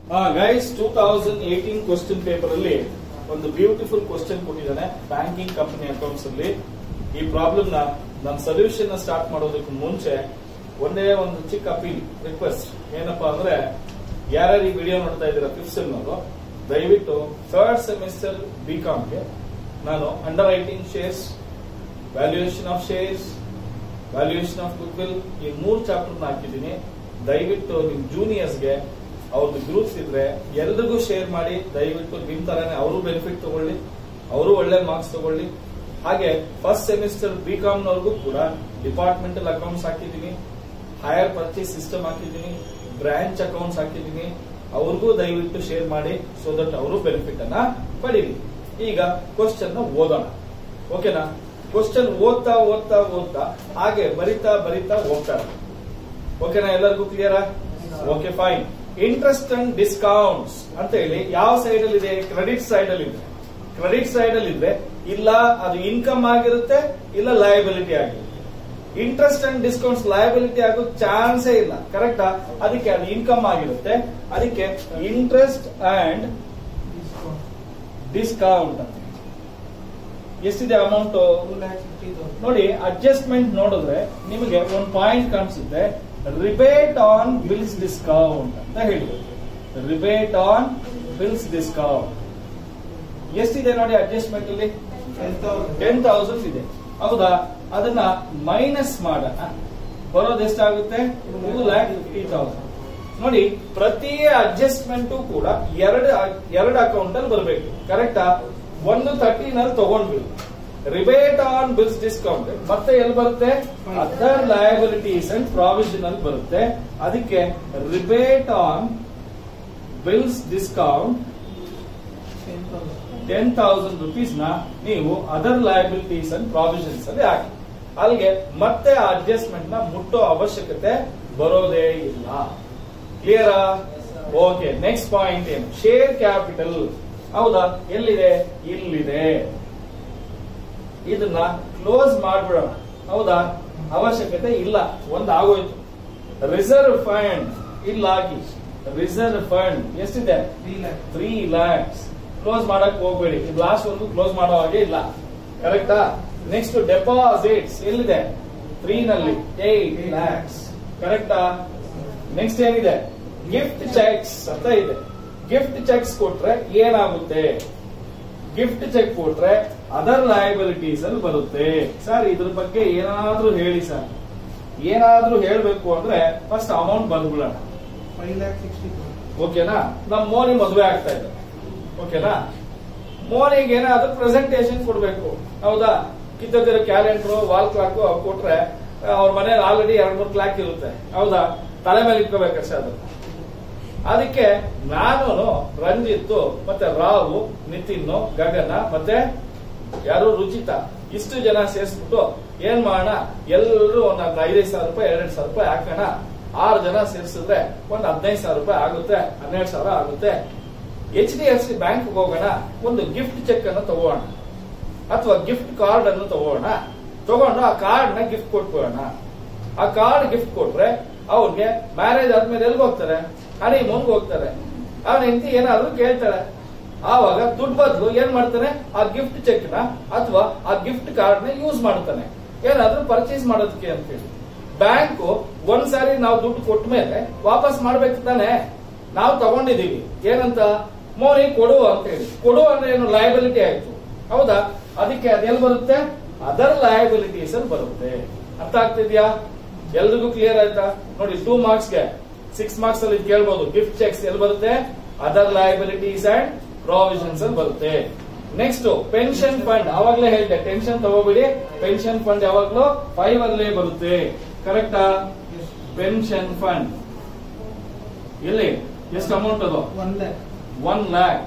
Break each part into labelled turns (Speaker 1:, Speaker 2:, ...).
Speaker 1: Guys two thousand eighteen question paper ಅಲ್ಲಿ ಒಂದು beautiful question ಕೊಟ್ಟಿದ್ದಾನೆ ಬ್ಯಾಂಕಿಂಗ್ ಕಂಪನಿ ಅಕೌಂಟ್ಸ್ ಅಲ್ಲಿ ಈ ಪ್ರಾಬ್ಲಮ್ ನ ನನ್ನ ಸೊಲ್ಯೂಷನ್ ನ ಸ್ಟಾರ್ಟ್ ಮಾಡೋದಕ್ಕೆ ಮುಂಚೆ ಒಂದೇ ಒಂದು ಚಿಕ್ಕ ಅಪೀಲ್ ರಿಕ್ವೆಸ್ಟ್ ಏನಪ್ಪಾ ಅಂದ್ರೆ ಯಾರ್ಯಾರು ಈ ವಿಡಿಯೋ ನೋಡ್ತಾ ಇದ್ದೀರಾ ಫಿಫ್ತ್ ಸೆಮ್ ಅವರು ದಯವಿಟ್ಟು ಥರ್ಡ್ ಸೆಮಿಸ್ಟರ್ ಬಿ ಗೆ ನಾನು underwriting shares valuation of shares valuation of goodwill ಈ ಮೂರು ಚಾಪ್ಟರ್ ಹಾಕಿದ್ದೀನಿ ದಯವಿಟ್ಟು ನಿಮ್ ಜೂನಿಯರ್ಸ್ಗೆ ಅವ್ರದ್ದು ಗ್ರೂಪ್ಸ್ ಇದ್ರೆ ಎಲ್ರಿಗೂ ಶೇರ್ ಮಾಡಿ ದಯವಿಟ್ಟು ನಿಮ್ ತರಾನೇ ಅವರು ಬೆನಿಫಿಟ್ ತಗೊಳ್ಳಿ ಅವರು ಒಳ್ಳೆ ಮಾರ್ಕ್ಸ್ ತಗೊಳ್ಳಿ ಹಾಗೆ ಫಸ್ಟ್ ಸೆಮಿಸ್ಟರ್ ಬಿ ನವರೆಗೂ ಕೂಡ ಡಿಪಾರ್ಟ್ಮೆಂಟಲ್ ಅಕೌಂಟ್ಸ್ ಹಾಕಿದ್ದೀನಿ ಹೈಯರ್ ಪರ್ಚೇಸ್ ಸಿಸ್ಟಮ್ ಹಾಕಿದ್ದೀನಿ ಬ್ರಾಂಚ್ ಅಕೌಂಟ್ಸ್ ಹಾಕಿದ್ದೀನಿ ಅವ್ರಿಗೂ ದಯವಿಟ್ಟು ಶೇರ್ ಮಾಡಿ ಸೊ ದಟ್ ಅವರು ಬೆನಿಫಿಟ್ ಅನ್ನ ಪಡೀಲಿ ಈಗ ಕ್ವಶನ್ ನ ಓದೋಣ ಓಕೆನಾ ಕ್ವಶನ್ ಓದ್ತಾ ಓದ್ತಾ ಓದ್ತಾ ಹಾಗೆ ಬರಿತಾ ಬರಿತಾ ಹೋಗ್ತಾರೆ ಓಕೆನಾ ಎಲ್ಲರಿಗೂ ಕ್ಲಿಯರಾ okay fine interest and discounts ಅಂತ ಹೇಳಿ ಯಾವ ಸೈಡ್ ಅಲ್ಲಿ ಇದೆ ಕ್ರೆಡಿಟ್ ಸೈಡ್ ಅಲ್ಲಿ ಇದೆ ಕ್ರೆಡಿಟ್ ಸೈಡ್ ಅಲ್ಲಿ ಇದ್ರೆ ಇಲ್ಲ ಅದು ಇನ್ಕಮ್ ಆಗಿರುತ್ತೆ ಇಲ್ಲ ಲಯಬಿಲಿಟಿ ಆಗಿರುತ್ತೆ ಇಂಟ್ರೆಸ್ಟ್ ಅಂಡ್ ಡಿಸ್ಕೌಂಟ್ಸ್ ಲಯಬಿಲಿಟಿ ಆಗೋ ಚಾನ್ಸೇ ಇಲ್ಲ ಕರೆಕ್ಟಾ ಅದಕ್ಕೆ ಅದು ಇನ್ಕಮ್ ಆಗಿರುತ್ತೆ ಅದಕ್ಕೆ ಇಂಟ್ರೆಸ್ಟ್ ಅಂಡ್ ಡಿಸ್ಕೌಂಟ್ ಅಂತ ಎಷ್ಟಿದೆ ಅಮೌಂಟ್ ನೋಡಿ ಅಡ್ಜಸ್ಟ್ಮೆಂಟ್ ನೋಡಿದ್ರೆ ನಿಮಗೆ ಒಂದು ಪಾಯಿಂಟ್ ಕಾಣಿಸುತ್ತೆ ರಿಬೇಟ್ ಆನ್ ಬಿಲ್ಸ್ ಡಿಸ್ಕೌಂಟ್ ಅಂತ ಹೇಳಿ ರಿಬೇಟ್ ಆನ್ ಬಿಲ್ಸ್ ಡಿಸ್ಕೌಂಟ್ ಎಷ್ಟಿದೆ ನೋಡಿ ಅಡ್ಜಸ್ಟ್ಮೆಂಟ್ ಅಲ್ಲಿ ಟೆನ್ ತೌಸಂಡ್ ಇದೆ ಹೌದಾ ಅದನ್ನ ಮೈನಸ್ ಮಾಡೋಣ ಬರೋದು ಎಷ್ಟಾಗುತ್ತೆ ಟೂ ಲ್ಯಾಕ್ ಫಿಫ್ಟಿ ತೌಸಂಡ್ ನೋಡಿ ಪ್ರತಿ ಅಡ್ಜಸ್ಟ್ಮೆಂಟ್ ಕೂಡ ಎರಡು ಎರಡು ಅಕೌಂಟ್ ಅಲ್ಲಿ ಬರಬೇಕು ಕರೆಕ್ಟಾ ಒಂದು ತರ್ಟೀನ್ ಅಲ್ಲಿ ತಗೊಂಡ್ವಿ ರಿಬೇಟ್ ಆನ್ ಬಿಲ್ಸ್ ಡಿಸ್ಕೌಂಟ್ ಮತ್ತೆ ಎಲ್ಲಿ ಬರುತ್ತೆ ಅದರ್ ಲಯಬಿಲಿಟೀಸ್ ಅಂಡ್ ಪ್ರಾವಿಷನ್ ಅಲ್ಲಿ ಬರುತ್ತೆ ಅದಕ್ಕೆ rebate on bills discount ten thousand rupees ನ ನೀವು ಅದರ್ ಲಯಬಿಲಿಟೀಸ್ ಅಂಡ್ ಪ್ರಾವಿಷನ್ಸ್ ಅಲ್ಲಿ ಹಾಕಿ ಅಲ್ಲಿಗೆ ಮತ್ತೆ ಅಡ್ಜಸ್ಟ್ಮೆಂಟ್ ನ ಮುಟ್ಟೋ ಅವಶ್ಯಕತೆ ಬರೋದೇ ಇಲ್ಲ ಕ್ಲಿಯರಾ ಓಕೆ ನೆಕ್ಸ್ಟ್ ಪಾಯಿಂಟ್ ಏನು ಶೇರ್ ಕ್ಯಾಪಿಟಲ್ ಹೌದಾ ಎಲ್ಲಿದೆ ಇಲ್ಲಿದೆ ಇದನ್ನ ಕ್ಲೋಸ್ ಮಾಡ್ಬಿಡೋಣ ಹೌದಾ ಅವಶ್ಯಕತೆ ಇಲ್ಲ ಒಂದ್ ಆಗೋಯ್ತು ರಿಸರ್ವ್ ಫಂಡ್ ಇಲ್ಲ ಹಾಕಿ ರಿಸರ್ವ್ ಫಂಡ್ ಎಷ್ಟಿದೆ ತ್ರೀ ಲ್ಯಾಕ್ಸ್ ಕ್ಲೋಸ್ ಮಾಡಕ್ ಹೋಗ್ಬೇಡಿ ಲಾಸ್ಟ್ ಒಂದು ಕ್ಲೋಸ್ ಮಾಡೋ ಹಾಗೆ ಇಲ್ಲ ಕರೆಕ್ಟಾ ನೆಕ್ಸ್ಟ್ ಡೆಪಾಸಿಟ್ಸ್ ಎಲ್ಲಿದೆ ತ್ರೀ ನಲ್ಲಿ ಏಟ್ ಲ್ಯಾಕ್ಸ್ ಕರೆಕ್ಟಾ ನೆಕ್ಸ್ಟ್ ಏನಿದೆ ಗಿಫ್ಟ್ ಚೆಕ್ಸ್ ಅಂತ ಇದೆ ಗಿಫ್ಟ್ ಚೆಕ್ಸ್ ಕೊಟ್ರೆ ಏನಾಗುತ್ತೆ ಗಿಫ್ಟ್ ಚೆಕ್ ಕೊಟ್ರೆ ಅದರ್ ಲಯಬಿಲಿಟೀಸ್ ಅಲ್ಲಿ ಬರುತ್ತೆ ಸರ್ ಇದ್ರ ಬಗ್ಗೆ ಏನಾದ್ರೂ ಹೇಳಿ ಸರ್ ಏನಾದ್ರೂ ಹೇಳ್ಬೇಕು ಅಂದ್ರೆ ಫಸ್ಟ್ ಅಮೌಂಟ್ ಬಂದ್ಬಿಡೋಣ ಓಕೆನಾ ನಮ್ ಮೋನಿ ಮದುವೆ ಆಗ್ತಾ ಇದೆ ಓಕೆನಾ ಮೋನಿಗೆ ಏನಾದ್ರೂ ಪ್ರೆಸೆಂಟೇಶನ್ ಕೊಡ್ಬೇಕು ಹೌದಾ ಕಿತ್ತದಿರೋ ಕ್ಯಾಲೆಂಡರ್ ವಾಲ್ ಕ್ಲಾಕ್ ಕೊಟ್ರೆ ಅವ್ರ ಮನೇಲಿ ಆಲ್ರೆಡಿ ಎರಡ್ ಮೂರು ಕ್ಲಾಕ್ ಇರುತ್ತೆ ಹೌದಾ ತಲೆ ಮೇಲೆ ಇಟ್ಕೋಬೇಕಷ್ಟೇ ಅದು ಅದಕ್ಕೆ ನಾನು ರಂಜಿತ್ ಮತ್ತೆ ರಾವು ನಿತಿನ್ ಗಗನ ಮತ್ತೆ ಯಾರು ರುಚಿತ ಇಷ್ಟು ಜನ ಸೇರಿಸ್ಬಿಟ್ಟು ಏನ್ ಮಾಡೋಣ ಎಲ್ಲರೂ ಒಂದ್ ಐದೈದು ಸಾವಿರ ರೂಪಾಯಿ ಎರಡೆರಡು ಸಾವಿರ ರೂಪಾಯಿ ಹಾಕೋಣ ಆರು ಜನ ಸೇರಿಸಿದ್ರೆ ಒಂದ್ ಹದಿನೈದು ಸಾವಿರ ರೂಪಾಯಿ ಆಗುತ್ತೆ ಹನ್ನೆರಡು ಸಾವಿರ ಆಗುತ್ತೆ H D F C bank ಹೋಗೋಣ ಒಂದು ಗಿಫ್ಟ್ ಚೆಕ್ ಅನ್ನು ತಗೋಣ ಅಥವಾ ಗಿಫ್ಟ್ ಕಾರ್ಡ್ ಅನ್ನು ತಗೋಣ ತಗೊಂಡು ಆ ಕಾರ್ಡ್ ನ ಗಿಫ್ಟ್ ಕೊಟ್ಬಿಡೋಣ ಆ ಕಾರ್ಡ್ ಗಿಫ್ಟ್ ಕೊಟ್ರೆ ಅವ್ರಿಗೆ ಮ್ಯಾರೇಜ್ ಆದ್ಮೇಲೆ ಎಲ್ಗೆ ಹೋಗ್ತಾರೆ ಹನಿ ಮುಂಗ್ ಹೋಗ್ತಾರೆ ಅವನ ಹೆಂಡತಿ ಏನಾದ್ರು ಕೇಳ್ತಾಳೆ ಆವಾಗ ದುಡ್ಡು ಬದಲು ಏನ್ ಮಾಡ್ತಾನೆ ಆ ಗಿಫ್ಟ್ ಚೆಕ್ ನ ಅಥವಾ ಆ ಗಿಫ್ಟ್ ಕಾರ್ಡ್ ನ ಯೂಸ್ ಮಾಡ್ತಾನೆ ಏನಾದ್ರೂ ಪರ್ಚೇಸ್ ಮಾಡೋದಕ್ಕೆ ಅಂತ ಹೇಳಿ ಬ್ಯಾಂಕ್ ಒಂದ್ಸಾರಿ ನಾವು ದುಡ್ಡು ಕೊಟ್ಟ ಮೇಲೆ ವಾಪಸ್ ಮಾಡ್ಬೇಕು ತಾನೆ ನಾವು ತಗೊಂಡಿದೀವಿ ಏನಂತ ಮೋನಿ ಕೊಡು ಅಂತ ಹೇಳಿ ಕೊಡು ಅಂದ್ರೆ ಏನು ಲಯಬಿಲಿಟಿ ಆಯ್ತು ಹೌದಾ ಅದಕ್ಕೆ ಅದೆಲ್ಲಿ ಬರುತ್ತೆ ಅದರ್ ಲಯಬಿಲಿಟೀಸ್ ಅಲ್ಲಿ ಬರುತ್ತೆ ಅರ್ಥ ಆಗ್ತಿದ್ಯಾ ಎಲ್ರಿಗೂ ಕ್ಲಿಯರ್ ಆಯ್ತಾ ನೋಡಿ ಟೂ ಮಾರ್ಕ್ಸ್ಗೆ ಸಿಕ್ಸ್ ಮಾರ್ಕ್ಸ್ ಅಲ್ಲಿ ಕೇಳ್ಬೋದು ಗಿಫ್ಟ್ ಚೆಕ್ಸ್ ಎಲ್ಲಿ ಬರುತ್ತೆ ಅದರ್ ಲಯಬಿಲಿಟೀಸ್ ಅಂಡ್ ಪ್ರಾವಿಷನ್ಸ್ ಅಲ್ಲಿ ಬರುತ್ತೆ ನೆಕ್ಸ್ಟ್ ಪೆನ್ಷನ್ ಫಂಡ್ ಅವಾಗ್ಲೇ ಹೇಳಿದೆ ಟೆನ್ಷನ್ ತಗೋಬಿಡಿ ಪೆನ್ಷನ್ ಫಂಡ್ ಯಾವಾಗ್ಲೂ ಫೈವ್ ಅಲ್ಲೇ ಬರುತ್ತೆ ಕರೆಕ್ಟಾ ಪೆನ್ಷನ್ ಫಂಡ್ ಎಲ್ಲಿ ಎಷ್ಟು ಅಮೌಂಟ್ ಅದು ಒನ್ ಲ್ಯಾಕ್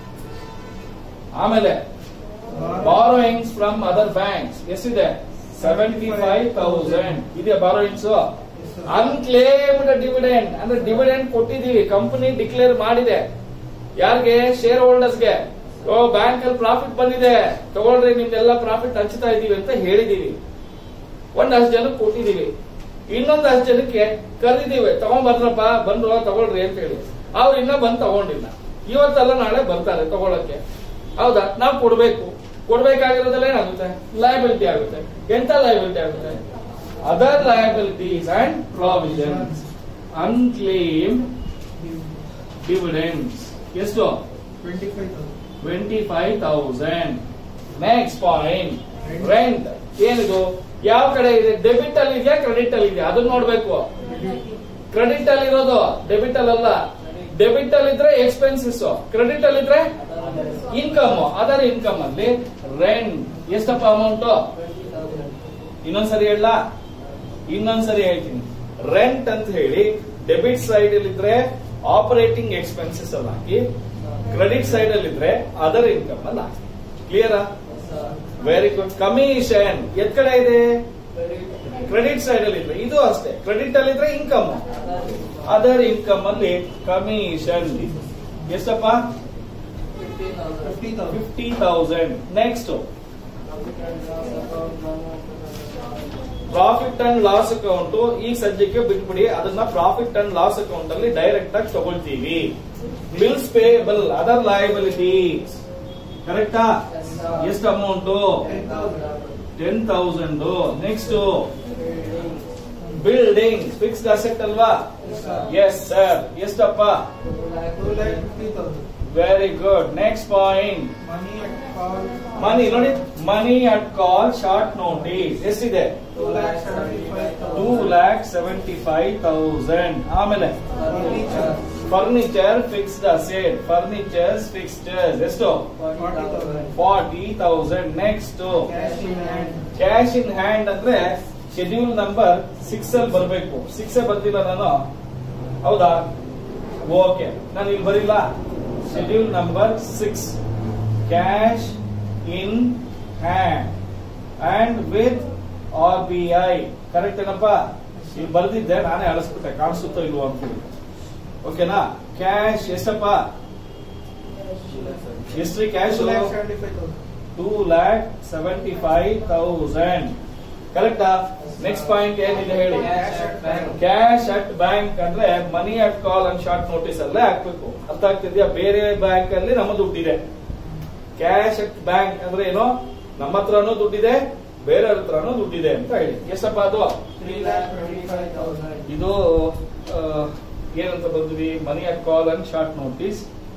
Speaker 1: ಆಮೇಲೆ ಬಾರೋಯಿಂಗ್ಸ್ ಫ್ರಮ್ ಅದರ್ ಬ್ಯಾಂಕ್ಸ್ ಎಷ್ಟಿದೆ ಸೆವೆಂಟಿ ಫೈವ್ ತೌಸಂಡ್ ಇದೆ ಬಾರೋಯಿಂಗ್ಸ್ ಅನ್ಕ್ಲೇಮ್ಡ್ ಡಿವಿಡೆಂಡ್ ಅಂದ್ರೆ ಡಿವಿಡೆಂಡ್ ಕೊಟ್ಟಿದೀವಿ ಕಂಪನಿ ಡಿಕ್ಲೇರ್ ಮಾಡಿದೆ ಯಾರಿಗೆ ಶೇರ್ ಹೋಲ್ಡರ್ಸ್ಗೆ ಓ ಬ್ಯಾಂಕ್ ಅಲ್ಲಿ ಪ್ರಾಫಿಟ್ ಬಂದಿದೆ ತಗೊಳ್ರಿ ನಿಮ್ದೆಲ್ಲ ಪ್ರಾಫಿಟ್ ಹಂಚ್ತಾ ಇದೀವಿ ಅಂತ ಹೇಳಿದೀವಿ ಒಂದಷ್ಟು ಜನಕ್ಕೆ ಕೊಟ್ಟಿದೀವಿ ಇನ್ನೊಂದಷ್ಟು ಜನಕ್ಕೆ ಕರೆದಿದ್ದೀವಿ ತಗೊಂಡ್ಬರ್ರಪ್ಪ ಬಂದ್ರು ತಗೊಳ್ರಿ ಅಂತ ಹೇಳಿ ಅವ್ರು ಇನ್ನ ಬಂದ್ ತಗೊಂಡಿಲ್ಲ ಇವತ್ತಲ್ಲ ನಾಳೆ ಬರ್ತಾರೆ ತಗೊಳಕ್ಕೆ ಹೌದಾ ನಾವು ಕೊಡ್ಬೇಕು ಕೊಡ್ಬೇಕಾಗಿರೋದೆಲ್ಲ ಏನಾಗುತ್ತೆ ಲಯಬಿಲಿಟಿ ಆಗುತ್ತೆ ಎಂತ ಲಯಬಿಲಿಟಿ ಆಗುತ್ತೆ other liabilities and provisions unclaimed dividends ಎಷ್ಟು
Speaker 2: twenty five thousand
Speaker 1: twenty five thousand next point rent ಏನಿದು ಯಾವ ಕಡೆ ಇದೆ ಡೆಬಿಟ್ ಅಲ್ಲಿ ಇದೆಯಾ ಕ್ರೆಡಿಟ್ ಅಲ್ಲಿ ಇದೆಯಾ ಅದನ್ನ ನೋಡ್ಬೇಕು ಕ್ರೆಡಿಟ್ ಅಲ್ಲಿ ಇರೋದು ಡೆಬಿಟ್ ಅಲ್ಲಿ ಅಲ್ಲ ಡೆಬಿಟ್ ಅಲ್ಲಿ ಇದ್ರೆ ಎಕ್ಸ್ಪೆನ್ಸಸ್ ಕ್ರೆಡಿಟ್ ಅಲ್ಲಿ ಇದ್ರೆ ಇನ್ಕಮ್ ಅದರ್ ಇನ್ಕಮ್ ಅಲ್ಲಿ ರೆಂಟ್ ಎಷ್ಟಪ್ಪ ಅಮೌಂಟ್ ಇನ್ನೊಂದ್ಸರಿ ಹೇಳ ಇನ್ನೊಂದ್ಸರಿ ಹೇಳ್ತೀನಿ ರೆಂಟ್ ಅಂತ ಹೇಳಿ ಡೆಬಿಟ್ ಸೈಡ್ ಅಲ್ಲಿ ಇದ್ರೆ ಆಪರೇಟಿಂಗ್ ಎಕ್ಸ್ಪೆನ್ಸಸ್ ಅಲ್ಲಿ ಹಾಕಿ ಕ್ರೆಡಿಟ್ ಸೈಡ್ ಅಲ್ಲಿ ಇದ್ರೆ ಅದರ್ ಇನ್ಕಮ್ ಅಲ್ಲಿ ಹಾಕಿ ಕ್ಲಿಯರಾ ವೆರಿ ಗುಡ್ ಕಮಿಷನ್ ಎತ್ ಕಡೆ ಇದೆ ಕ್ರೆಡಿಟ್ ಸೈಡ್ ಅಲ್ಲಿ ಇದ್ರೆ ಇದು ಅಷ್ಟೇ ಕ್ರೆಡಿಟ್ ಅಲ್ಲಿ ಇದ್ರೆ ಇನ್ಕಮ್ ಅದರ್ ಇನ್ಕಮ್ ಅಲ್ಲಿ ಕಮಿಷನ್ ಎಷ್ಟಪ್ಪ
Speaker 2: fifty thousand
Speaker 1: fifty thousand next profit and loss account ಈಗ ಸದ್ಯಕ್ಕೆ ಬಿಟ್ಬಿಡಿ ಅದನ್ನ ಪ್ರಾಫಿಟ್ ಅಂಡ್ ಲಾಸ್ ಅಕೌಂಟ್ ಅಲ್ಲಿ ಡೈರೆಕ್ಟ್ ಆಗಿ ತಗೊಳ್ತೀವಿ ಬಿಲ್ಸ್ ಪೇಬಲ್ ಅದರ್ ಲಯಬಿಲಿಟೀಸ್ ಕರೆಕ್ಟಾ ಎಷ್ಟು amount
Speaker 2: ten thousand
Speaker 1: ten thousand next building fixed asset ಅಲ್ವಾ ಎಸ್ ಸರ್ ಎಷ್ಟಪ್ಪ
Speaker 2: two lakh fifty thousand
Speaker 1: very good next point
Speaker 2: money at call
Speaker 1: money ನೋಡಿ money at call short notice ಎಷ್ಟಿದೆ
Speaker 2: two lakh seventy five
Speaker 1: two
Speaker 2: thousand
Speaker 1: lakh seventy five thousand ಆಮೇಲೆ
Speaker 2: furniture
Speaker 1: furniture fixed asset furnitures fixtures ಎಷ್ಟು
Speaker 2: forty thousand
Speaker 1: forty thousand next
Speaker 2: cash in hand
Speaker 1: cash in hand ಅಂದ್ರೆ schedule number six ಅಲ್ಲಿ ಬರಬೇಕು six ಬರ್ತಿಲ್ಲ ನಾನು ಹೌದಾ okay ನಾನು ಇಲ್ಲಿ ಬರಿಲ್ಲ schedule number six cash in hand and with R B I correct ಏನಪ್ಪ ಇಲ್ಲಿ ಬರ್ದಿದ್ದೆ ನಾನೇ ಅಳಿಸ್ಬಿಟ್ಟೆ ಕಾಣಿಸುತ್ತೋ ಇಲ್ವೋ ಅಂತ ಓಕೆನಾ ಕ್ಯಾಶ್ ಎಷ್ಟಪ್ಪ ಎಷ್ಟ್ರಿ cash
Speaker 2: two lakh seventy five thousand
Speaker 1: two lakh seventy five thousand ಕರೆಕ್ಟಾ ನೆಕ್ಸ್ಟ್ ಪಾಯಿಂಟ್ ಏನಿದೆ ಹೇಳಿ
Speaker 2: Cash at bank.
Speaker 1: Cash at bank ಅಂದ್ರೆ money at call and short notice ಅಲ್ಲೇ ಹಾಕ್ಬೇಕು ಅರ್ಥ ಆಗ್ತಿದ್ಯಾ ಬೇರೆ ಬ್ಯಾಂಕ್ ಅಲ್ಲಿ ನಮ್ಮ ದುಡ್ಡಿದೆ ಕ್ಯಾಶ್ ಅಟ್ ಬ್ಯಾಂಕ್ ಅಂದ್ರೆ ಏನೋ ನಮ್ಮ ಹತ್ರನೂ ದುಡ್ಡಿದೆ ಬೇರೆಯವ್ರ ಹತ್ರನೂ ದುಡ್ಡಿದೆ ಅಂತ ಹೇಳಿ ಎಷ್ಟಪ್ಪ ಅದು
Speaker 2: three lakh twenty five thousand
Speaker 1: ಇದು ಆ, ಏನಂತ ಬಂದ್ವಿ money at call and short notice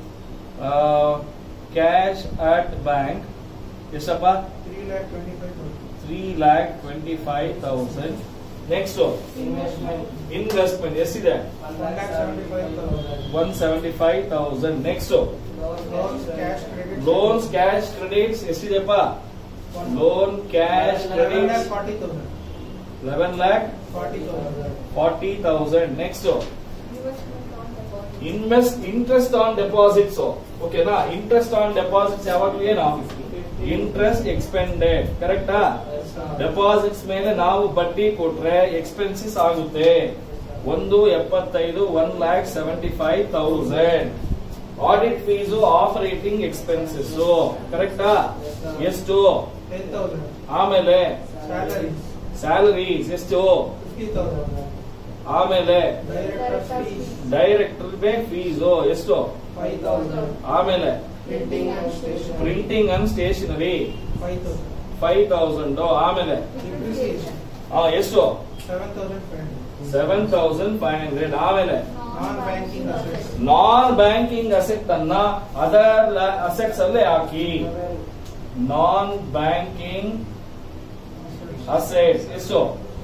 Speaker 1: cash at bank ಎಷ್ಟಪ್ಪ
Speaker 2: three lakh twenty five thousand
Speaker 1: three lakh twenty five thousand next
Speaker 2: investment
Speaker 1: investment ಎಷ್ಟಿದೆ
Speaker 2: one lakh seventy five thousand
Speaker 1: one seventy five thousand next
Speaker 2: loans cash credit
Speaker 1: loans cash credits ಎಷ್ಟಿದೆಪ್ಪ loan cash
Speaker 2: eleven lakh
Speaker 1: credits
Speaker 2: forty thousand
Speaker 1: eleven lakh
Speaker 2: forty thousand
Speaker 1: forty thousand next invest interest on deposits ಓಕೆನಾ interest on deposits ಯಾವಾಗ್ಲೂ ಏನು interest expanded ಕರೆಕ್ಟಾ deposits ಮೇಲೆ ನಾವು ಬಡ್ಡಿ ಕೊಟ್ರೆ expenses ಆಗುತ್ತೆ ಒಂದು ಎಪ್ಪತ್ತೈದು one lakh seventy five thousand audit fees operating expenses ಕರೆಕ್ಟಾ ಎಷ್ಟು
Speaker 2: ಟೆನ್ ತೌಸಂಡ್
Speaker 1: ಆಮೇಲೆ
Speaker 2: ಸ್ಯಾಲರೀಸ್
Speaker 1: ಸ್ಯಾಲರೀಸ್ ಎಷ್ಟು
Speaker 2: ಫಿಫ್ಟಿ ತೌಸಂಡ್
Speaker 1: ಆಮೇಲೆ
Speaker 2: ಡೈರೆಕ್ಟರ್ ಫೀಸ್
Speaker 1: ಡೈರೆಕ್ಟರ್ ಫೀಸು ಎಷ್ಟು
Speaker 2: ಫೈವ್ ತೌಸಂಡ್
Speaker 1: ಆಮೇಲೆ
Speaker 2: printing and stationery
Speaker 1: printing and stationery
Speaker 2: five thousand
Speaker 1: five thousand ಆಮೇಲೆ
Speaker 2: ಡಿಪ್ರಿಸಿಯೇಷನ್
Speaker 1: ಆ, ಎಷ್ಟು
Speaker 2: seven thousand five
Speaker 1: seven thousand five hundred ಆಮೇಲೆ
Speaker 2: non banking assets
Speaker 1: non banking asset ಅನ್ನ other assets ಅಲ್ಲೇ ಹಾಕಿ ನಾನ್ banking assets ಎಷ್ಟು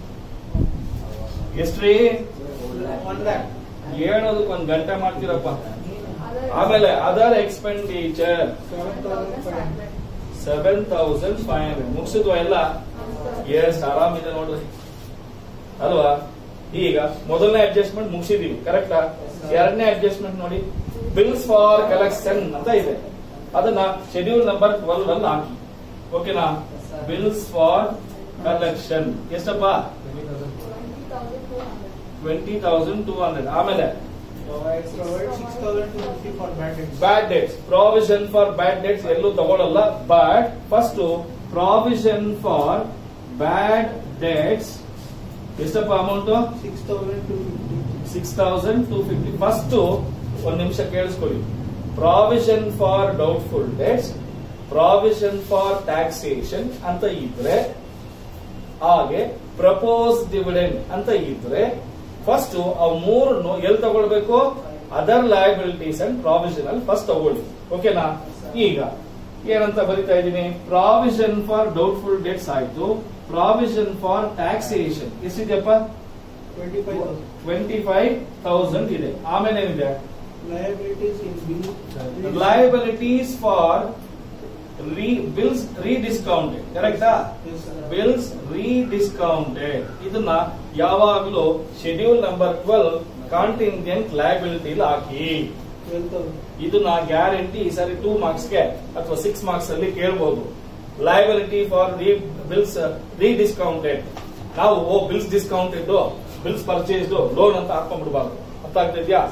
Speaker 1: ಎಷ್ಟ್ರಿ
Speaker 2: ಒನ್ ಲ್ಯಾಕ್
Speaker 1: ಹೇಳೋದಕ್ಕೆ ಒಂದ್ ಗಂಟೆ ಮಾಡ್ತೀರಪ್ಪ ಆಮೇಲೆ other expenditure
Speaker 2: seven thousand five hundred
Speaker 1: seven thousand five hundred ಮುಗಿಸಿದ್ವಾ ಎಲ್ಲ ಎಸ್ ಆರಾಮಿದೆ ನೋಡ್ರಿ ಅಲ್ವಾ ಈಗ ಮೊದಲನೇ ಅಡ್ಜಸ್ಟ್ಮೆಂಟ್ ಮುಗಿಸಿದೀವಿ ಕರೆಕ್ಟಾ ಎರಡನೇ ಅಡ್ಜಸ್ಟ್ಮೆಂಟ್ ನೋಡಿ ಬಿಲ್ಸ್ ಫಾರ್ ಕಲೆಕ್ಷನ್ ಅಂತ ಇದೆ ಅದನ್ನ ಶೆಡ್ಯೂಲ್ ನಂಬರ್ ಟ್ವೆಲ್ವ್ ಅಲ್ಲಿ ಹಾಕಿ ಓಕೆನಾ ಬಿಲ್ಸ್ ಫಾರ್ ಕಲೆಕ್ಷನ್ ಎಷ್ಟಪ್ಪ ಟ್ವೆಂಟಿ ತೌಸಂಡ್ ಟೂ ಹಂಡ್ರೆಡ್ ಆಮೇಲೆ
Speaker 2: provide six thousand two fifty for bad
Speaker 1: bad debts provision for bad debts ಎಲ್ಲೂ ತಗೊಳ್ಳಲ್ಲ but first provision for bad debts ಎಷ್ಟಪ್ಪ amount
Speaker 2: six thousand two fifty
Speaker 1: six thousand two fifty first ಒಂದ್ ನಿಮಿಷ ಕೇಳಿಸ್ಕೊಳ್ಳಿ provision for doubtful debts provision for taxation ಅಂತ ಇದ್ರೆ ಹಾಗೆ propose dividend ಅಂತ ಇದ್ರೆ ಫಸ್ಟ್ ಅವ್ ಮೂರನ್ನು ಎಲ್ಲಿ ತಗೊಳ್ಬೇಕು other liabilities and provisional first ತಗೊಳ್ಳಿ ಓಕೆನಾ ಈಗ ಏನಂತ ಬರಿತಾ ಇದ್ದೀನಿ ಪ್ರಾವಿಷನ್ ಫಾರ್ ಡೌಟ್ಫುಲ್ ಡೆಟ್ಸ್ ಆಯ್ತು ಪ್ರಾವಿಷನ್ ಫಾರ್ ಟ್ಯಾಕ್ಸೇಷನ್ ಎಷ್ಟಿದೆಯಪ್ಪ
Speaker 2: twenty five thousand
Speaker 1: twenty five thousand ಇದೆ ಆಮೇಲೆ ಏನಿದೆ
Speaker 2: liabilities in bill.
Speaker 1: Liabilities for re bills rediscounted ಕರೆಕ್ಟಾ
Speaker 2: Yes, sir.
Speaker 1: ಬಿಲ್ಸ್ ರೀಡಿಸ್ಕೌಂಟೆಡ್ ಇದನ್ನ ಯಾವಾಗಲೂ schedule number twelve contingent liability ಹಾಕಿ
Speaker 2: Twelve thousand.
Speaker 1: ಇದನ್ನ ಗ್ಯಾರಂಟಿ ಈ ಸಾರಿ ಟೂ ಮಾರ್ಕ್ಸ್ ಗೆ ಅಥವಾ ಸಿಕ್ಸ್ ಮಾರ್ಕ್ಸ್ ಅಲ್ಲಿ ಕೇಳಬಹುದು liability for re bills rediscounted ನಾವು ಓ bills discounted bills purchased loan ಅಂತ ಹಾಕೊಂಡ್ಬಿಡ್ಬಾರ್ದು ಅರ್ಥ ಆಗ್ತಿದ್ಯಾ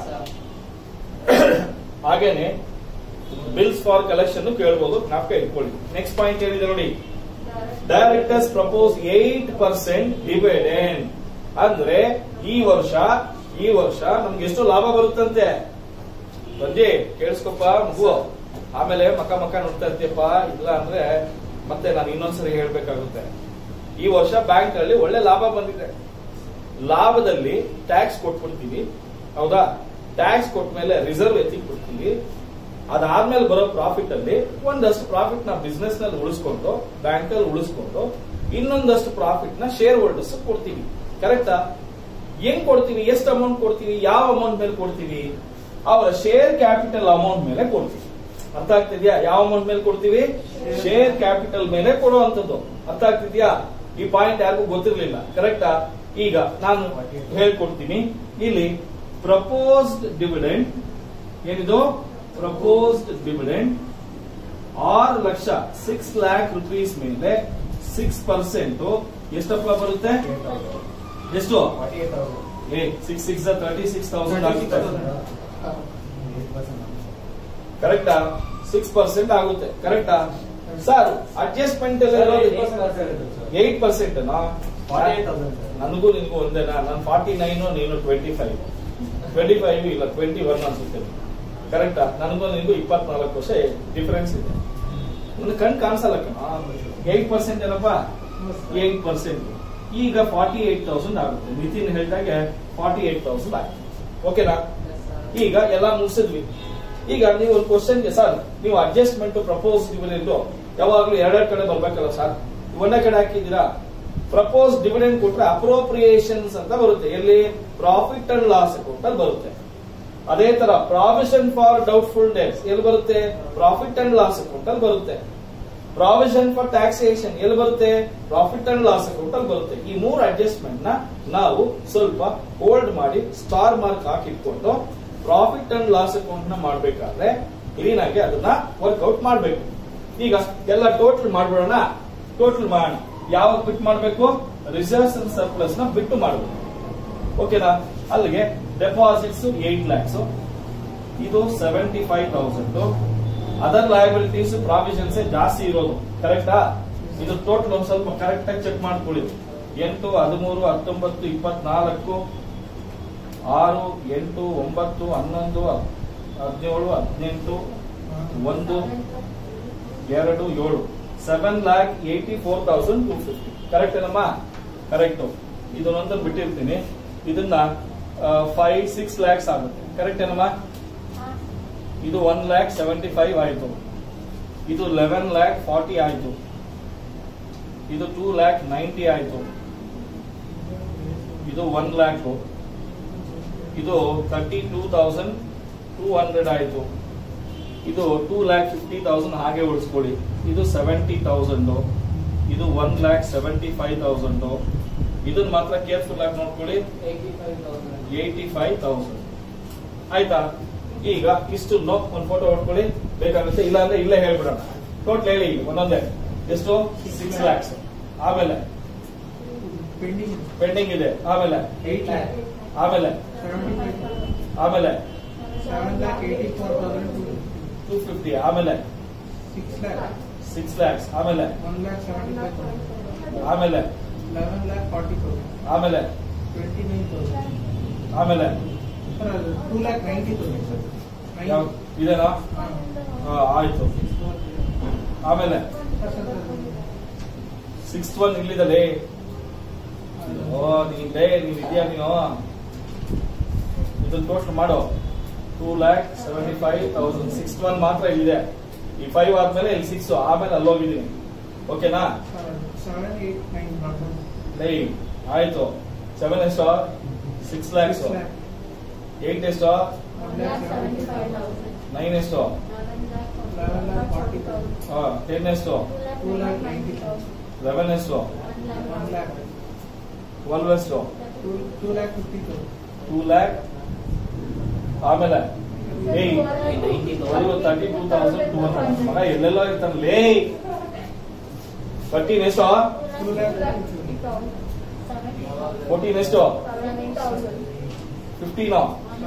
Speaker 1: ಹಾಗೇನೆ ಬಿಲ್ಸ್ ಫಾರ್ ಕಲೆಕ್ಷನ್ ಕೇಳಬಹುದು ಜ್ಞಾಪಕ ಇಟ್ಕೊಳ್ಳಿ ನೆಕ್ಸ್ಟ್ ಪಾಯಿಂಟ್ ಏನಿದೆ ನೋಡಿ directors propose eight percent dividend ಅಂದ್ರೆ ಈ ವರ್ಷ ಈ ವರ್ಷ ನಮ್ಗೆ ಎಷ್ಟು ಲಾಭ ಬರುತ್ತಂತೆ ಬಂದಿ ಕೇಳಿಸ್ಕೊಪ್ಪ ಮಗು ಆಮೇಲೆ ಮಕ್ಕ ಮಕ್ಕ ನೋಡ್ತಾ ಇರ್ತೀಯಪ್ಪ ಇಲ್ಲ ಅಂದ್ರೆ ಮತ್ತೆ ನಾನು ಇನ್ನೊಂದ್ಸರಿ ಹೇಳ್ಬೇಕಾಗುತ್ತೆ ಈ ವರ್ಷ ಬ್ಯಾಂಕ್ ಅಲ್ಲಿ ಒಳ್ಳೆ ಲಾಭ ಬಂದಿದೆ ಲಾಭದಲ್ಲಿ ಟ್ಯಾಕ್ಸ್ ಕೊಟ್ಬಿಡ್ತೀವಿ ಹೌದಾ ಟ್ಯಾಕ್ಸ್ ಕೊಟ್ಮೇಲೆ ರಿಸರ್ವ್ ಎತ್ತಿ ಕೊಡ್ತೀವಿ ಅದಾದ್ಮೇಲೆ ಬರೋ ಪ್ರಾಫಿಟ್ ಅಲ್ಲಿ ಒಂದಷ್ಟು ಪ್ರಾಫಿಟ್ ನ ಬಿಸ್ನೆಸ್ ನಲ್ಲಿ ಉಳಿಸ್ಕೊಂಡು ಬ್ಯಾಂಕ್ ಅಲ್ಲಿ ಉಳಿಸ್ಕೊಂಡು ಇನ್ನೊಂದಷ್ಟು ಪ್ರಾಫಿಟ್ ನ ಶೇರ್ ಹೋಲ್ಡರ್ಸ್ ಕೊಡ್ತೀವಿ ಕರೆಕ್ಟಾ ಹೆಂಗ್ ಕೊಡ್ತೀವಿ ಎಷ್ಟು ಅಮೌಂಟ್ ಕೊಡ್ತೀವಿ ಯಾವ ಅಮೌಂಟ್ ಮೇಲೆ ಕೊಡ್ತೀವಿ ಅವರ ಶೇರ್ ಕ್ಯಾಪಿಟಲ್ ಅಮೌಂಟ್ ಮೇಲೆ ಕೊಡ್ತೀವಿ ಅರ್ಥ ಆಗ್ತಿದ್ಯಾ ಯಾವ ಅಮೌಂಟ್ ಮೇಲೆ ಕೊಡ್ತೀವಿ ಶೇರ್ ಕ್ಯಾಪಿಟಲ್ ಮೇಲೆ ಕೊಡುವಂತದ್ದು ಅರ್ಥ ಆಗ್ತಿದ್ಯಾ ಈ ಪಾಯಿಂಟ್ ಯಾರಿಗೂ ಗೊತ್ತಿರ್ಲಿಲ್ಲ ಕರೆಕ್ಟಾ ಈಗ ನಾನು ಹೇಳ್ಕೊಡ್ತೀನಿ ಇಲ್ಲಿ ಪ್ರಪೋಸ್ಡ್ ಡಿವಿಡೆಂಡ್ ಏನಿದು ಪ್ರಪೋಸ್ಡ್ ಡಿವಿಡೆಂಡ್ ಆರು ಲಕ್ಷ ಸಿಕ್ಸ್ ಲ್ಯಾಕ್ ರುಪೀಸ್ ಮೇಲೆ ಸಿಕ್ಸ್ ಪರ್ಸೆಂಟ್ ಎಷ್ಟಪ್ಪ ಬರುತ್ತೆ ಎಷ್ಟು ಏ six six thirty six thousand ಆಗುತ್ತೆ ಕರೆಕ್ಟಾ ಸಿಕ್ಸ್ ಪರ್ಸೆಂಟ್ ಆಗುತ್ತೆ ಕರೆಕ್ಟಾ ಸರ್ ಅಡ್ಜಸ್ಟ್ಮೆಂಟ್ ಏಟ್ ಪರ್ಸೆಂಟ್ ನನಗೂ ನಿನ್ಗೂ ಒಂದೇನಾ ನಾನು ಫಾರ್ಟಿ ನೈನ್ ನೀನು ಟ್ವೆಂಟಿ ಫೈವ್ ಟ್ವೆಂಟಿ ಫೈವ್ ಇಲ್ಲ ಟ್ವೆಂಟಿ ಒನ್ ಅನ್ಸುತ್ತೆ ಕರೆಕ್ಟಾ ನನಗೂ ನಿನ್ಗೂ ಇಪ್ಪತ್ನಾಲ್ಕು ವರ್ಷ ಡಿಫರೆನ್ಸ್ ಇದೆ ನನ್ನ ಕಣ್ ಕಾಣಿಸಲ್ಲ ಏಟ್ ಪರ್ಸೆಂಟ್ ಏನಪ್ಪ ಏಟ್ ಪರ್ಸೆಂಟ್ ಈಗ ಫಾರ್ಟಿ ಏಟ್ ತೌಸಂಡ್ ಆಗುತ್ತೆ ನಿತಿನ್ ಹೇಳಿದಾಗೆ ಫಾರ್ಟಿ ಏಟ್ ತೌಸಂಡ್ ಆಯ್ತು ಓಕೆನಾ ಈಗ ಎಲ್ಲ ಮುಗಿಸಿದ್ವಿ ಈಗ ನೀವು ಒಂದು ಕ್ವಶನ್ಗೆ ಸರ್ ನೀವು ಅಡ್ಜಸ್ಟ್ಮೆಂಟ್ ಪ್ರಪೋಸ್ ಡಿವಿಡೆಂಡ್ ಯಾವಾಗ್ಲೂ ಎರಡೆರಡು ಕಡೆ ಬರ್ಬೇಕಲ್ಲ ಸರ್ ಒಂದೇ ಕಡೆ ಹಾಕಿದ್ದೀರಾ ಪ್ರಪೋಸ್ ಡಿವಿಡೆಂಡ್ ಕೊಟ್ರೆ ಅಪ್ರೋಪ್ರಿಯೇಷನ್ಸ್ ಅಂತ ಬರುತ್ತೆ ಎಲ್ಲಿ ಪ್ರಾಫಿಟ್ ಅಂಡ್ ಲಾಸ್ ಅಕೌಂಟ್ ಅಲ್ಲಿ ಬರುತ್ತೆ ಅದೇ ತರ ಪ್ರಾವಿಷನ್ ಫಾರ್ ಡೌಟ್ಫುಲ್ ಡೆಟ್ಸ್ ಎಲ್ಲಿ ಬರುತ್ತೆ ಪ್ರಾಫಿಟ್ ಅಂಡ್ ಲಾಸ್ ಅಕೌಂಟ್ ಅಲ್ಲಿ ಬರುತ್ತೆ ಪ್ರಾವಿಷನ್ ಫಾರ್ ಟ್ಯಾಕ್ಸೇಷನ್ ಎಲ್ಲಿ ಬರುತ್ತೆ ಪ್ರಾಫಿಟ್ ಅಂಡ್ ಲಾಸ್ ಅಕೌಂಟ್ ಅಲ್ಲಿ ಬರುತ್ತೆ ಈ ಮೂರು ಅಡ್ಜಸ್ಟ್ಮೆಂಟ್ ನ ನಾವು ಸ್ವಲ್ಪ ಹೋಲ್ಡ್ ಮಾಡಿ ಸ್ಟಾರ್ ಮಾರ್ಕ್ ಹಾಕಿಟ್ಕೊಂಡು ಪ್ರಾಫಿಟ್ ಅಂಡ್ ಲಾಸ್ ಅಕೌಂಟ್ ನ ಮಾಡ್ಬೇಕಾದ್ರೆ ಕ್ಲೀನ್ ಆಗಿ ಅದನ್ನ ವರ್ಕೌಟ್ ಮಾಡ್ಬೇಕು ಈಗ ಎಲ್ಲ ಟೋಟಲ್ ಮಾಡ್ಬಿಡೋಣ ಟೋಟಲ್ ಮಾಡೋಣ ಯಾವಾಗ ಬಿಟ್ಟು ಮಾಡ್ಬೇಕು ರಿಸರ್ವ್ಸ್ ಅಂಡ್ ಸರ್ಪ್ಲಸ್ ನ ಬಿಟ್ಟು ಮಾಡಬೇಕು ಓಕೆನಾ ಅಲ್ಲಿಗೆ ಡೆಪಾಸಿಟ್ಸ್ ಏಟ್ ಲ್ಯಾಕ್ಸ್ ಇದು seventy five thousand other liabilities provisions ಜಾಸ್ತಿ ಇರೋದು ಕರೆಕ್ಟಾ ಇದು ಟೋಟಲ್ ಒಂದ್ ಸ್ವಲ್ಪ ಕರೆಕ್ಟ್ ಆಗಿ ಚೆಕ್ ಮಾಡ್ಕೊಳ್ಳಿ ಎಂಟು ಹದಿಮೂರು ಹತ್ತೊಂಬತ್ತು ಇಪ್ಪತ್ನಾಲ್ಕು ಆರು ಎಂಟು ಒಂಬತ್ತು ಹನ್ನೊಂದು ಹದಿನೇಳು ಹದಿನೆಂಟು ಒಂದು ಎರಡು ಏಳು seven lakh eighty four thousand two fifty correct ಏನಮ್ಮ ಕರೆಕ್ಟ್ ಇದನ್ನೊಂದು ಬಿಟ್ಟಿರ್ತೀನಿ ಇದನ್ನ ಫೈವ್ ಸಿಕ್ಸ್ ಲ್ಯಾಕ್ಸ್ ಆಗುತ್ತೆ ಕರೆಕ್ಟ್ ಏನಮ್ಮ ಇದು ಒನ್ ಲ್ಯಾಕ್ ಸೆವೆಂಟಿ ಫೈವ್ ಆಯ್ತು ಇದು ಲೆವೆನ್ ಲ್ಯಾಕ್ ಫಾರ್ಟಿ ಆಯ್ತು ಇದು ಟೂ ಲ್ಯಾಕ್ ನೈಂಟಿ ಆಯ್ತು ಇದು ಒನ್ ಲ್ಯಾಕ್ ಇದು thirty two thousand two hundred ಆಯ್ತು ಇದು ಟೂ ಲ್ಯಾಕ್ ಫಿಫ್ಟಿ ತೌಸಂಡ್ ಹಾಗೆ ಉಳಿಸ್ಕೊಳ್ಳಿ ಇದು ಸೆವೆಂಟಿ ತೌಸಂಡ್ ಇದು one lakh seventy five thousand ಇದನ್ನ ಮಾತ್ರ ಕೇರ್ಫುಲ್ ಆಗಿ ನೋಡ್ಕೊಳ್ಳಿ ಏಯ್ಟಿ ಫೈವ್ ತೌಸಂಡ್ ಆಯ್ತಾ ಈಗ ಇಷ್ಟು ಒಂದು ಫೋಟೋ ಹೊಡ್ಕೊಳ್ಳಿ ಬೇಕಾಗುತ್ತೆ ಇಲ್ಲ ಅಂದ್ರೆ ಇಲ್ಲೇ ಹೇಳ್ಬಿಡೋಣ ಟೋಟಲ್ ಹೇಳಿ ಈಗ ಒಂದೊಂದೇ ಎಷ್ಟು ಸಿಕ್ಸ್ ಲ್ಯಾಕ್ಸ್ ಆಮೇಲೆ
Speaker 2: Pending
Speaker 1: ಪೆಂಡಿಂಗ್ ಇದೆ ಆಮೇಲೆ
Speaker 2: eight lakh,
Speaker 1: ಆಮೇಲೆ
Speaker 2: seventy-five,
Speaker 1: ಆಮೇಲೆ
Speaker 2: seven lakh eighty-four thousand two,
Speaker 1: two fifty ಆಮೇಲೆ
Speaker 2: six lakh,
Speaker 1: ಸಿಕ್ಸ್ ಲ್ಯಾಕ್ಸ್ ಆಮೇಲೆ
Speaker 2: one lakh seventy-five thousand,
Speaker 1: ಆಮೇಲೆ
Speaker 2: eleven lakh forty thousand,
Speaker 1: ಆಮೇಲೆ
Speaker 2: twenty-nine thousand.
Speaker 1: ಆಮೇಲೆ
Speaker 2: Sir, ಅದು two lakh ninety thousand, sir.
Speaker 1: ಯಾವ ಇದೇನಾ ಹಾ, ಆಯ್ತು ಆಮೇಲೆ ಸಿಕ್ಸ್ ಒನ್ ಇಲ್ಲಿದೆ ಓ ನೀನ್ ಲೇ ನೀನ್ ಇದೆಯಾ ನೀನು ಇದು ಟೋಟಲ್ ಮಾಡೋ two lakh seventy five thousand six one ಮಾತ್ರ ಇಲ್ಲಿದೆ ಈ ಫೈವ್ ಆದ್ಮೇಲೆ ಇಲ್ಲಿ ಸಿಕ್ಸ್ ಆಮೇಲೆ ಅಲ್ಲಿ ಹೋಗಿದ್ದೀನಿ ಓಕೆನಾ
Speaker 2: ಸೆವೆನ್ ಏಟ್ ನೈನ್
Speaker 1: ಲೈ ಆಯ್ತು ಸೆವೆನ್ ಎಷ್ಟು ಸಿಕ್ಸ್ ಲ್ಯಾಕ್ಸ್ ಏಟ್ ಎಷ್ಟು ನೈನ್ ಎಷ್ಟು
Speaker 2: eleven lakh forty thousand
Speaker 1: ten ಎಷ್ಟು
Speaker 2: ಟೂ ಲ್ಯಾಕ್ ನೈಂಟಿ
Speaker 1: ಲೆವೆನ್ ಎಷ್ಟು
Speaker 2: ಒನ್ ಲ್ಯಾಕ್
Speaker 1: ಟ್ವೆಲ್ವ್ ಎಷ್ಟು
Speaker 2: two two lakh fifty thousand
Speaker 1: two lakh ಆಮೇಲೆ ಏಯ್ thirty two thousand two hundred ಮಗ ಎಲ್ಲೆಲ್ಲೋ ಇರ್ತಾನೆ ಲೇ ಫರ್ಟೀನ್ ಎಷ್ಟು
Speaker 2: ಟೂ ಲ್ಯಾಕ್
Speaker 1: ಫೋರ್ಟೀನ್ ಎಷ್ಟು ಫಿಫ್ಟೀನೋ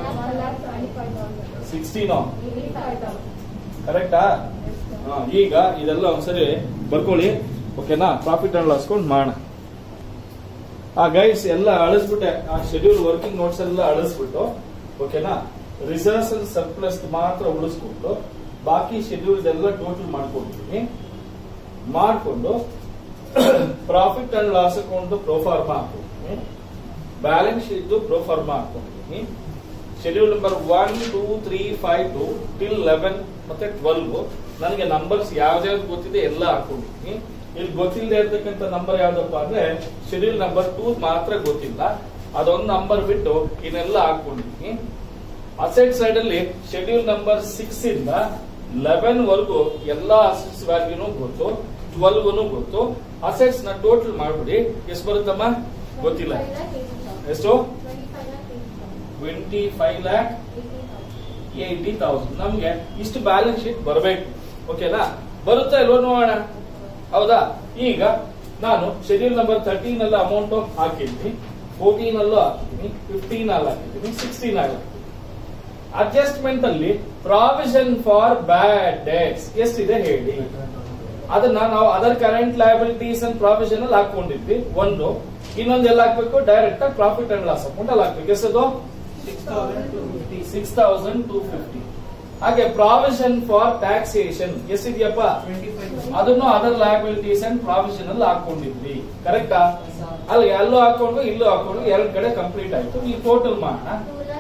Speaker 1: ಸಿಕ್ಸ್ಟೀನೋ ಕರೆಕ್ಟಾ ಹಾ, ಈಗ ಇದೆಲ್ಲ ಒಂದ್ಸರಿ ಬರ್ಕೊಳ್ಳಿ ಓಕೆನಾ ಪ್ರಾಫಿಟ್ ಅಂಡ್ ಲಾಸ್ ಕೊಂಡು ಮಾಡೋಣ ಆ ಗೈಡ್ಸ್ ಎಲ್ಲ ಅಳಿಸ್ಬಿಟ್ಟೆ ಆ ಶೆಡ್ಯೂಲ್ ವರ್ಕಿಂಗ್ ನೋಟ್ಸ್ ಎಲ್ಲ ಅಳಿಸ್ಬಿಟ್ಟು ಓಕೆನಾ ರಿಸರ್ವ್ಸ್ ಸರ್ಪ್ಲಸ್ ಮಾತ್ರ ಉಳಿಸ್ಬಿಟ್ಟು ಬಾಕಿ ಶೆಡ್ಯೂಲ್ಸ್ ಎಲ್ಲ ಟೋಟಲ್ ಮಾಡ್ಕೊಂಡಿದ್ದೀನಿ ಮಾಡ್ಕೊಂಡು profit and loss account proforma ಹಾಕೊಂಡಿದ್ದೀನಿ ಬ್ಯಾಲೆನ್ಸ್ ಶೀಟ್ ಪ್ರೋಫಾರ್ಮಾ ಹಾಕೊಂಡಿದ್ದೀನಿ schedule number one two three five to till eleven ಮತ್ತೆ ಟ್ವೆಲ್ವ್ ನನಗೆ ನಂಬರ್ಸ್ ಯಾವ್ದ್ಯಾವ್ದು ಗೊತ್ತಿದೆ ಎಲ್ಲ ಹಾಕೊಂಡಿದ್ದೀನಿ ಇಲ್ಲಿ ಗೊತ್ತಿಲ್ಲದೆ ಇರ್ತಕ್ಕಂಥ ನಂಬರ್ ಯಾವ್ದಪ್ಪ ಅಂದ್ರೆ ಶೆಡ್ಯೂಲ್ ನಂಬರ್ ಟೂ ಮಾತ್ರ ಗೊತ್ತಿಲ್ಲ ಅದೊಂದು ನಂಬರ್ ಬಿಟ್ಟು ಇನ್ನೆಲ್ಲ ಹಾಕೊಂಡಿದ್ದೀನಿ ಅಸೆಟ್ ಸೈಡ್ ಅಲ್ಲಿ ಶೆಡ್ಯೂಲ್ ನಂಬರ್ ಸಿಕ್ಸ್ ಇಂದ ಲೆವೆನ್ ವರೆಗೂ ಎಲ್ಲಾ ಅಸೆಟ್ಸ್ ವ್ಯಾಲ್ಯೂನು ಗೊತ್ತು ಟ್ವೆಲ್ವ್ ಗೊತ್ತು ಅಸೆಟ್ಸ್ ನ ಟೋಟಲ್ ಮಾಡ್ಬಿಡಿ ಎಷ್ಟು ಬರುತ್ತಮ್ಮ ಗೊತ್ತಿಲ್ಲ ಎಷ್ಟು twenty five lakh eighty thousand ನಮ್ಗೆ ಇಷ್ಟು ಬ್ಯಾಲೆನ್ಸ್ ಶೀಟ್ ಬರಬೇಕು ಓಕೆನಾ ಬರುತ್ತಾ ಇಲ್ವೋ ನೋಡೋಣ ಹೌದಾ ಈಗ ನಾನು ಶೆಡ್ಯೂಲ್ ನಂಬರ್ ತರ್ಟೀನ್ ಅಲ್ಲ ಅಮೌಂಟ್ ಹಾಕಿದ್ದೀನಿ ಫೋರ್ಟೀನ್ ಅಲ್ಲೂ ಹಾಕಿದ್ದೀನಿ ಫಿಫ್ಟೀನ್ ಅಲ್ಲಿ ಹಾಕಿದ್ದೀನಿ ಸಿಕ್ಸ್ಟೀನ್ ಅಲ್ಲಿ ಹಾಕಿದ್ದೀನಿ ಅಡ್ಜಸ್ಟ್ಮೆಂಟ್ ಅಲ್ಲಿ ಪ್ರಾವಿಷನ್ ಫಾರ್ ಬ್ಯಾಡ್ ಡೇಟ್ಸ್ ಎಷ್ಟಿದೆ ಹೇಳಿ ಅದನ್ನ ನಾವು other current liabilities and provision ಅಲ್ಲಿ ಹಾಕೊಂಡಿದ್ವಿ ಒಂದು ಇನ್ನೊಂದು ಎಲ್ಲ ಹಾಕ್ಬೇಕು ಡೈರೆಕ್ಟ್ ಆಗಿ ಪ್ರಾಫಿಟ್ ಅಂಡ್ ಲಾಸ್ ಅಕೌಂಟ್ ಅಲ್ಲಿ ಹಾಕ್ಬೇಕು ಎಷ್ಟದು
Speaker 2: six thousand two fifty
Speaker 1: six thousand two fifty ಹಾಗೆ ಪ್ರಾವಿಷನ್ ಫಾರ್ ಟ್ಯಾಕ್ಸೇಷನ್ ಎಷ್ಟಿದೆಯಪ್ಪ
Speaker 2: ಟ್ವೆಂಟಿ ಫೈವ್
Speaker 1: ಅದನ್ನು ಅದರ್ ಲಯಬಿಲಿಟೀಸ್ ಅಂಡ್ ಪ್ರಾವಿಷನ್ ಅಲ್ಲಿ ಹಾಕೊಂಡಿದ್ವಿ ಕರೆಕ್ಟಾ ಅಲ್ಲಿ ಅಲ್ಲೂ ಹಾಕೊಂಡು ಇಲ್ಲೂ ಹಾಕೊಂಡು ಎರಡ್ ಕಡೆ ಕಂಪ್ಲೀಟ್ ಆಯ್ತು ಈ ಟೋಟಲ್ ಮಾಡೋಣ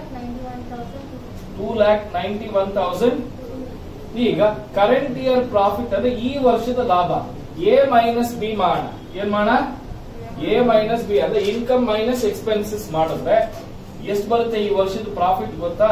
Speaker 1: two lakh ninety one thousand ಈಗ ಕರೆಂಟ್ ಇಯರ್ ಪ್ರಾಫಿಟ್ ಅಂದ್ರೆ ಈ ವರ್ಷದ ಲಾಭ ಎ ಮೈನಸ್ ಬಿ ಮಾಡೋಣ ಏನ್ ಮಾಡೋಣ ಎ ಮೈನಸ್ ಬಿ ಅಂದ್ರೆ ಇನ್ಕಮ್ ಮೈನಸ್ ಎಕ್ಸ್ಪೆನ್ಸಸ್ ಮಾಡಿದ್ರೆ ಎಷ್ಟು ಬರುತ್ತೆ ಈ ವರ್ಷದ ಪ್ರಾಫಿಟ್ ಗೊತ್ತಾ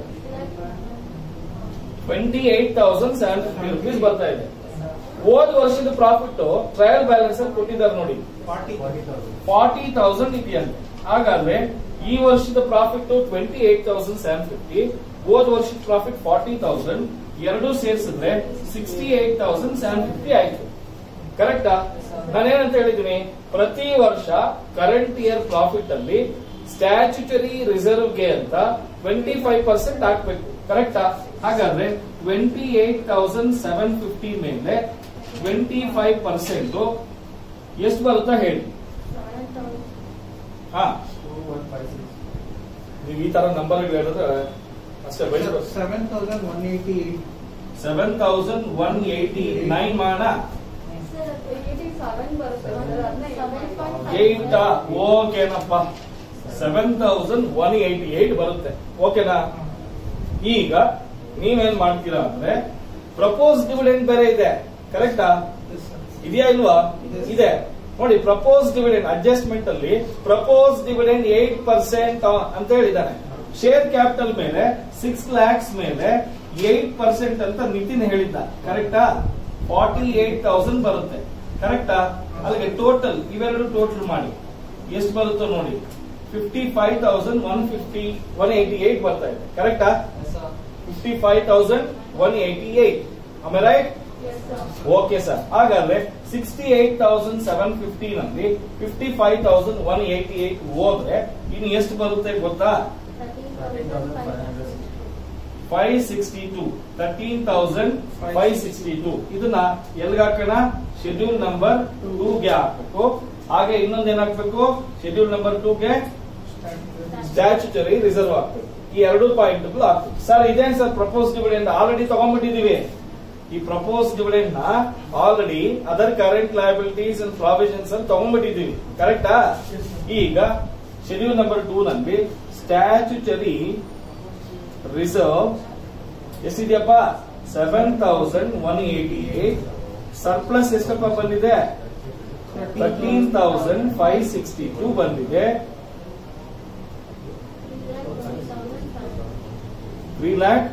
Speaker 1: twenty eight thousand seven fifty rupees ಬರ್ತಾ ಇದೆ ಹೋದ ವರ್ಷದ ಪ್ರಾಫಿಟ್ ಟ್ರಯಲ್ ಬ್ಯಾಲೆನ್ಸ್ ಅಲ್ಲಿ ಕೊಟ್ಟಿದ್ದಾರೆ ನೋಡಿ
Speaker 2: ಫಾರ್ಟಿ
Speaker 1: ಫಾರ್ಟಿ ತೌಸಂಡ್ ಇದೆಯಂತೆ ಹಾಗಾದ್ರೆ ಈ ವರ್ಷದ profit twenty eight thousand seven fifty ಹೋದ ವರ್ಷದ ಪ್ರಾಫಿಟ್ ಫಾರ್ಟಿ ತೌಸಂಡ್ ಎರಡು ಸೇರಿಸಿದ್ರೆ sixty eight thousand seven fifty ಆಯ್ತು ಕರೆಕ್ಟಾ ನಾನೇನಂತ ಹೇಳಿದೀನಿ ಪ್ರತಿ ವರ್ಷ ಕರೆಂಟ್ ಇಯರ್ ಪ್ರಾಫಿಟ್ ಅಲ್ಲಿ ಸ್ಟ್ಯಾಚ್ಯುಟರಿ ರಿಸರ್ವ್ಗೆ ಅಂತ ಟ್ವೆಂಟಿ ಫೈವ್ ಪರ್ಸೆಂಟ್ ಹಾಕ್ಬೇಕು ಕರೆಕ್ಟಾ ಹಾಗಾದ್ರೆ twenty eight thousand seven fifty ಮೇಲೆ ಟ್ವೆಂಟಿ ಫೈವ್ ಪರ್ಸೆಂಟ್ ಎಷ್ಟು ಬರುತ್ತಾ ಹೇಳಿ ಹಾ ನೀವು ಈ ತರ ನಂಬರ್ ಹೇಳಿದ್ರೆ ಅಷ್ಟೇ ಬೈಸರು
Speaker 2: seven thousand one eighty eight
Speaker 1: seven thousand one eighty nine ಮಾಡೋಣ ಏಟ್ ಓಕೆನಪ್ಪ seven thousand one eighty eight ಬರುತ್ತೆ ಓಕೆನಾ ಈಗ ನೀವೇನ್ ಮಾಡ್ತೀರಾ ಅಂದ್ರೆ ಪ್ರಪೋಸ್ ಡಿವಿಡೆಂಡ್ ಬೇರೆ ಇದೆ ಕರೆಕ್ಟಾ ಇದೆಯಾ ಇಲ್ವಾ
Speaker 2: ಇದೆ.
Speaker 1: ಇದೆ ನೋಡಿ ಪ್ರಪೋಸ್ ಡಿವಿಡೆಂಡ್ ಅಡ್ಜಸ್ಟ್ಮೆಂಟ್ ಅಲ್ಲಿ ಪ್ರಪೋಸ್ ಡಿವಿಡೆಂಡ್ ಏಟ್ ಪರ್ಸೆಂಟ್ ಅಂತ ಹೇಳಿದ್ದಾನೆ ಶೇರ್ ಕ್ಯಾಪಿಟಲ್ ಮೇಲೆ ಸಿಕ್ಸ್ ಲ್ಯಾಕ್ಸ್ ಮೇಲೆ ಏಟ್ ಪರ್ಸೆಂಟ್ ಅಂತ ನಿತಿನ್ ಹೇಳಿದ್ದ ಕರೆಕ್ಟಾ ಫಾರ್ಟಿ ಏಟ್ ತೌಸಂಡ್ ಬರುತ್ತೆ ಕರೆಕ್ಟಾ ಅಲ್ಲಿಗೆ ಟೋಟಲ್ ಇವೆರಡು ಟೋಟಲ್ ಮಾಡಿ ಎಷ್ಟು ಬರುತ್ತೋ ನೋಡಿ fifty five thousand one fifty one eighty eight ಬರ್ತಾ ಇದೆ ಕರೆಕ್ಟಾ fifty five thousand one eighty eight ಆಮೇಲೆ ರೈಟ್ ಓಕೆ ಸರ್ ಹಾಗಾದ್ರೆ sixty eight thousand seven fifty ನಲ್ಲಿ fifty five thousand one eighty eight ಹೋದ್ರೆ ಇನ್ನು ಎಷ್ಟು ಬರುತ್ತೆ ಗೊತ್ತಾ five sixty two thirteen thousand five sixty two ಇದನ್ನ ಎಲ್ಗೆ ಹಾಕೋಣ ಶೆಡ್ಯೂಲ್ ನಂಬರ್ ಟೂಗೆ ಹಾಕ್ಬೇಕು ಹಾಗೆ ಇನ್ನೊಂದ್ ಏನ್ ಹಾಕ್ಬೇಕು ಶೆಡ್ಯೂಲ್ ನಂಬರ್ ಟೂಗೆ ಸ್ಟ್ಯಾಚ್ಯುಟರಿ ರಿಸರ್ವ್ ಹಾಕ್ಬೇಕು ಈ ಎರಡು ಪಾಯಿಂಟ್ ಆಗ್ತದೆ ಸರ್ ಇದೇನ್ ಸರ್ ಪ್ರಪೋಸ್ ಡಿವಿಡೆಂಡ್ ಆಲ್ರೆಡಿ ತಗೊಂಡ್ಬಿಟ್ಟಿದೀವಿ ಈ ಪ್ರಪೋಸ್ ಡಿವಿಡೆಂಡ್ ನ already other current liabilities and provisions ಅಂತ ತಗೊಂಡ್ಬಿಟ್ಟಿದೀವಿ ಕರೆಕ್ಟಾ ಈಗ ಶೆಡ್ಯೂಲ್ ನಂಬರ್ ಟೂ ನಲ್ಲಿ ಸ್ಟ್ಯಾಚ್ಯುಟರಿ ರಿಸರ್ವ್ ಎಷ್ಟಿದೆಯಪ್ಪ seven thousand one eighty eight surplus ಎಷ್ಟಪ್ಪ ಬಂದಿದೆ thirteen thousand five sixty two ಬಂದಿದೆ three lakh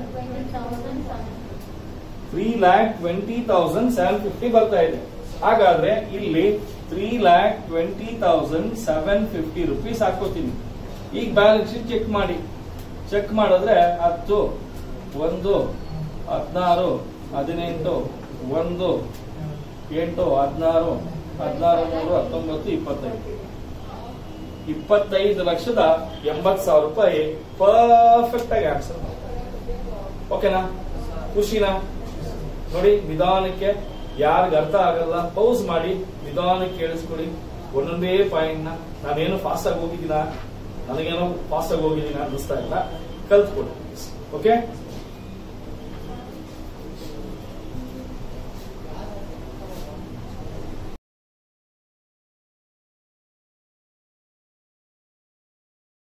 Speaker 1: three lakh twenty thousand seven fifty ಬರ್ತಾ ಇದೆ ಹಾಗಾದ್ರೆ ಇಲ್ಲಿ three lakh twenty thousand seven fifty rupees ಹಾಕೋತೀನಿ ಈಗ ಬ್ಯಾಲೆನ್ಸ್ ಶೀಟ್ ಚೆಕ್ ಮಾಡಿ ಚೆಕ್ ಮಾಡಿದ್ರೆ ಹತ್ತು ಒಂದು ಹದಿನಾರು ಹದಿನೆಂಟು ಒಂದು ಎಂಟು ಹದಿನಾರು ಹದಿನಾರು ಮೂರು ಹತ್ತೊಂಬತ್ತು ಇಪ್ಪತ್ತೈದು ಇಪ್ಪತ್ತೈದು ಲಕ್ಷದ ಎಂಬತ್ ಸಾವಿರ ರೂಪಾಯಿ ಪರ್ಫೆಕ್ಟ್ ಆಗಿ ಆನ್ಸರ್ ಓಕೆನಾ ಖುಷಿನಾ ನೋಡಿ ನಿಧಾನಕ್ಕೆ ಯಾರಿಗ ಅರ್ಥ ಆಗಲ್ಲ ಪೌಸ್ ಮಾಡಿ ನಿಧಾನಕ್ಕೆ ಕೇಳಿಸ್ಕೊಳ್ಳಿ ಒಂದೊಂದೇ ಪಾಯಿಂಟ್ ನ ನಾನೇನು ಫಾಸ್ಟ್ ಆಗಿ ಹೋಗಿದ್ದೀನ ನನಗೇನೋ ಫಾಸ್ಟ್ ಆಗಿ ಹೋಗಿದ್ದೀನ ಅನ್ನಿಸ್ತಾ ಇಲ್ಲ ಕಲ್ತ್ಕೊಳ್ಳಿ ಓಕೆ